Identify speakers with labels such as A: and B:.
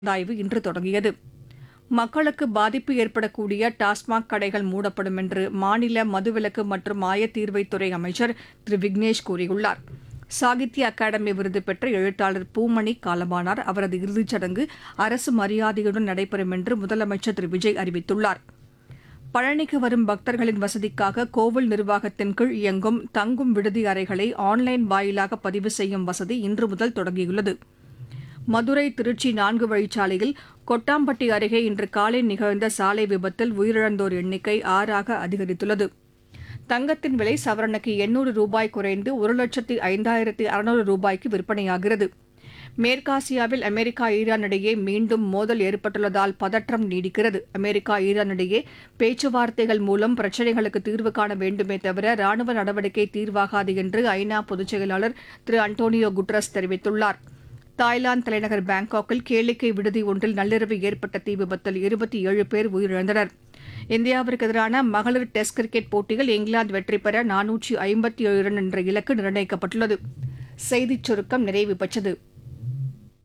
A: ஆய்வு இன்று தொடங்கியது மக்களுக்கு பாதிப்பு ஏற்படக்கூடிய டாஸ்மாக் கடைகள் மூடப்படும் என்று மாநில மதுவிலக்கு மற்றும் ஆயத்தீர்வைத்துறை அமைச்சர் திரு விக்னேஷ் கூறியுள்ளார் சாகித்ய அகாடமி விருது பெற்ற எழுத்தாளர் பூமணி காலமானார் அவரது இறுதிச் சடங்கு அரசு மரியாதையுடன் நடைபெறும் என்று முதலமைச்சர் திரு விஜய் அறிவித்துள்ளார் பழனிக்கு வரும் பக்தர்களின் வசதிக்காக கோவில் நிர்வாகத்தின் கீழ் இயங்கும் தங்கும் விடுதி அறைகளை ஆன்லைன் வாயிலாக பதிவு செய்யும் வசதி இன்று முதல் தொடங்கியுள்ளது மதுரை திருச்சி நான்கு வழிச்சாலையில் கொட்டாம்பட்டி அருகே இன்று காலை நிகழ்ந்த சாலை விபத்தில் உயிரிழந்தோர் எண்ணிக்கை ஆறாக அதிகரித்துள்ளது தங்கத்தின் விலை சவரனுக்கு எண்ணூறு ரூபாய் குறைந்து ஒரு லட்சத்து ஐந்தாயிரத்து அறுநூறு ரூபாய்க்கு விற்பனையாகிறது மேற்காசியாவில் அமெரிக்கா ஈரான் இடையே மீண்டும் மோதல் ஏற்பட்டுள்ளதால் பதற்றம் நீடிக்கிறது அமெரிக்கா ஈரான் இடையே பேச்சுவார்த்தைகள் மூலம் பிரச்சினைகளுக்கு தீர்வு காண வேண்டுமே தவிர ராணுவ நடவடிக்கை தீர்வாகாது என்று ஐநா பொதுச் செயலாளர் திரு அன்டோனியோ குட்ரஸ் தெரிவித்துள்ளார் தாய்லாந்து தலைநகர் பாங்காக்கில் கேளிக்கை விடுதி ஒன்றில் நள்ளிரவு ஏற்பட்ட தீ விபத்தில் இருபத்தி ஏழு பேர் உயிரிழந்தனர் இந்தியாவிற்கு எதிரான மகளிர் டெஸ்ட் கிரிக்கெட் போட்டியில் இங்கிலாந்து வெற்றி பெற நானூற்றி ஐம்பத்தி ஏழு ரன் என்ற இலக்கு நிர்ணயிக்கப்பட்டுள்ளது செய்திச் சுருக்கம் நிறைவு பெற்றது